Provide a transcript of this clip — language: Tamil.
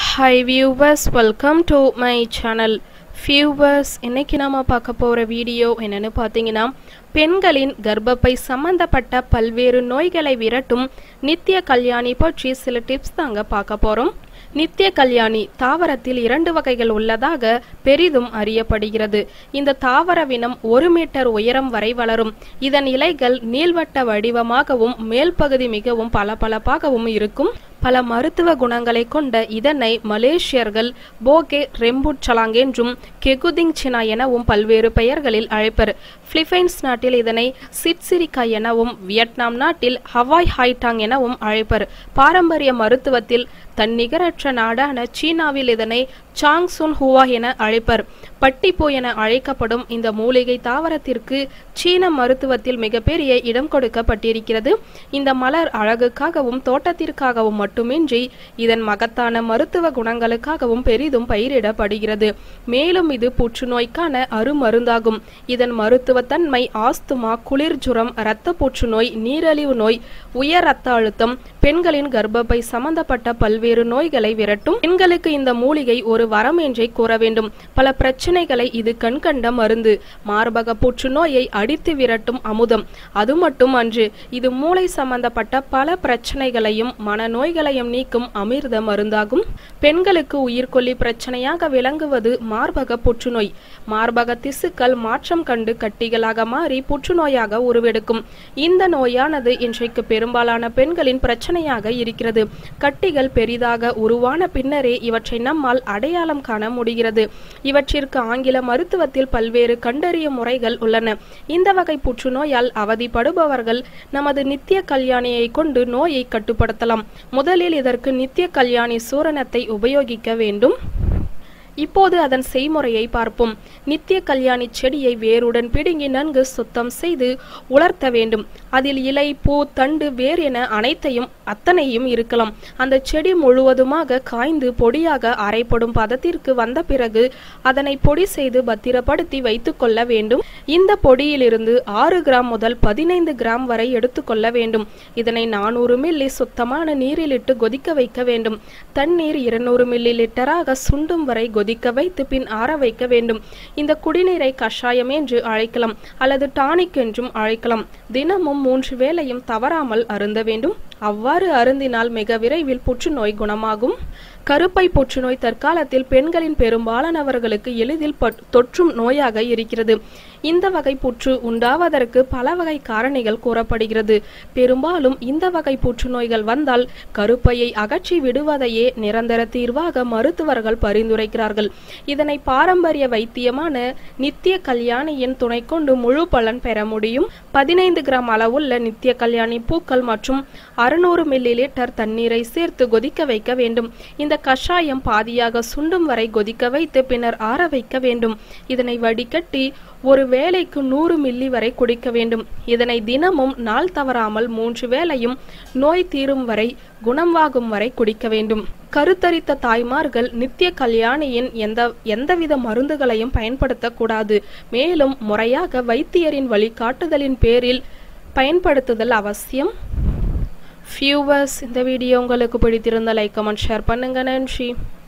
hi viewers welcome to my channel viewers இன்னைக்கு நாம பார்க்க போகிற வீடியோ என்னன்னு பார்த்தீங்கன்னா பெண்களின் கர்ப்பப்பை சம்பந்தப்பட்ட பல்வேறு நோய்களை விரட்டும் நித்திய கல்யாணி பற்றி சில டிப்ஸ் தாங்க பார்க்க போகிறோம் நித்திய கல்யாணி தாவரத்தில் இரண்டு வகைகள் உள்ளதாக பெரிதும் அறியப்படுகிறது இந்த தாவரவினம் ஒரு மீட்டர் உயரம் வரை வளரும் இதன் இலைகள் நீள்வட்ட வடிவமாகவும் மேல் பகுதி மிகவும் பளபளப்பாகவும் இருக்கும் பல மருத்துவ குணங்களை கொண்ட இதனை மலேசியர்கள் போகே ரெம்புட்சலாங் என்றும் கெகுதிங் சினா எனவும் பல்வேறு பெயர்களில் அழைப்பர் பிலிப்பைன்ஸ் நாட்டில் இதனை சிட்சிரிக்கா எனவும் வியட்நாம் நாட்டில் ஹவாய் ஹாய்டாங் எனவும் அழைப்பர் பாரம்பரிய மருத்துவத்தில் தன்னிகரற்ற நாடான சீனாவில் இதனை சாங் சுன் ஹுவா என அழைப்பர் பட்டிப்பூ என அழைக்கப்படும் இந்த மூலிகை தாவரத்திற்கு சீன மருத்துவத்தில் மிகப்பெரிய இடம் கொடுக்கப்பட்டிருக்கிறது இந்த மலர் அழகுக்காகவும் தோட்டத்திற்காகவும் மட்டுமின்றி இதன் மகத்தான மருத்துவ குணங்களுக்காகவும் பெரிதும் பயிரிடப்படுகிறது மேலும் இது புற்றுநோய்க்கான அருமருந்தாகும் இதன் மருத்துவத்தன்மை ஆஸ்துமா குளிர் ஜுரம் இரத்த புற்றுநோய் நீரிழிவு நோய் உயர் இரத்த அழுத்தம் பெண்களின் கர்ப்பப்பை சம்பந்தப்பட்ட பல்வேறு நோய்களை விரட்டும் பெண்களுக்கு இந்த மூலிகை ஒரு வரம் என்றே கூற வேண்டும் பல பிரச்சனைகளை இது கண்கண்ட மருந்து மார்பக புற்றுநோயை அடித்து விரட்டும் அமுதம் அது மட்டும் அன்று இது மூளை சம்பந்தப்பட்ட பல பிரச்சனைகளையும் மனநோய்களையும் நீக்கும் அமிர்த மருந்தாகும் பெண்களுக்கு உயிர்கொல்லி பிரச்சனையாக விளங்குவது மார்பக புற்றுநோய் மார்பக திசுக்கள் மாற்றம் கண்டு கட்டிகளாக மாறி புற்றுநோயாக உருவெடுக்கும் இந்த நோயானது இன்றைக்கு பெரும்பாலான பெண்களின் பிரச்சனையாக இருக்கிறது கட்டிகள் பெரிதாக உருவான பின்னரே இவற்றை நம்மால் அடையாளம் காண முடிகிறது இவற்றிற்கு ஆங்கில மருத்துவத்தில் பல்வேறு கண்டறிய முறைகள் உள்ளன இந்த வகை புற்றுநோயால் அவதிப்படுபவர்கள் நமது நித்திய கல்யாணியை கொண்டு நோயை கட்டுப்படுத்தலாம் முதலில் இதற்கு நித்திய கல்யாணி சூரணத்தை உபயோகிக்க வேண்டும் இப்போது அதன் செய்முறையை பார்ப்போம் நித்திய கல்யாணி செடியை வேருடன் பிடுங்கி நன்கு சுத்தம் செய்து உலர்த்த வேண்டும் அதில் இலை பூ தண்டு வேர் என அனைத்தையும் அத்தனையும் இருக்கலாம் அந்த செடி முழுவதுமாக காய்ந்து பொடியாக அரைப்படும் பதத்திற்கு வந்த பிறகு அதனை பொடி செய்து பத்திரப்படுத்தி வைத்துக் கொள்ள வேண்டும் இந்த பொடியிலிருந்து ஆறு கிராம் முதல் பதினைந்து கிராம் வரை எடுத்துக்கொள்ள வேண்டும் இதனை நானூறு மில்லி சுத்தமான நீரிலிட்டு கொதிக்க வைக்க வேண்டும் தண்ணீர் இருநூறு மில்லி லிட்டராக சுண்டும் வரை கொதிக்க வைத்து பின் ஆற வைக்க வேண்டும் இந்த குடிநீரை கஷாயம் என்று அழைக்கலாம் அல்லது டானிக் என்றும் அழைக்கலாம் தினமும் மூன்று வேளையும் தவறாமல் அருந்த வேண்டும் அவ்வாறு அருந்தினால் மிக விரைவில் புற்றுநோய் குணமாகும் கருப்பை புற்றுநோய் தற்காலத்தில் பெண்களின் பெரும்பாலானவர்களுக்கு எளிதில் தொற்றும் நோயாக இருக்கிறது இந்த வகை புற்று உண்டாவதற்கு பல வகை காரணிகள் கூறப்படுகிறது பெரும்பாலும் இந்த வகை புற்றுநோய்கள் வந்தால் கருப்பையை அகற்றி விடுவதையே நிரந்தர தீர்வாக மருத்துவர்கள் பரிந்துரைக்கிறார்கள் இதனை பாரம்பரிய வைத்தியமான நித்திய கல்யாணியின் துணை கொண்டு முழு பலன் பெற முடியும் பதினைந்து கிராம் அளவுள்ள நித்திய கல்யாணி பூக்கள் மற்றும் அறுநூறு மில்லி லிட்டர் தண்ணீரை சேர்த்து கொதிக்க வைக்க வேண்டும் இந்த கஷாயம் பாதியாக சுண்டும் வரை கொதிக்க வைத்து பின்னர் ஆற வைக்க வேண்டும் இதனை வடிகட்டி ஒரு வேளைக்கு நூறு மில்லி வரை குடிக்க வேண்டும் இதனை தினமும் நாள் தவறாமல் மூன்று வேளையும் நோய் தீரும் வரை குணமாகும் வரை குடிக்க வேண்டும் கருத்தரித்த தாய்மார்கள் நித்திய கல்யாணியின் எந்த எந்தவித மருந்துகளையும் பயன்படுத்தக்கூடாது மேலும் முறையாக வைத்தியரின் வழிகாட்டுதலின் பேரில் பயன்படுத்துதல் அவசியம் வியூவர்ஸ் இந்த வீடியோ உங்களுக்கு பிடித்திருந்த லைக் கமெண்ட் ஷேர் பண்ணுங்க நன்றி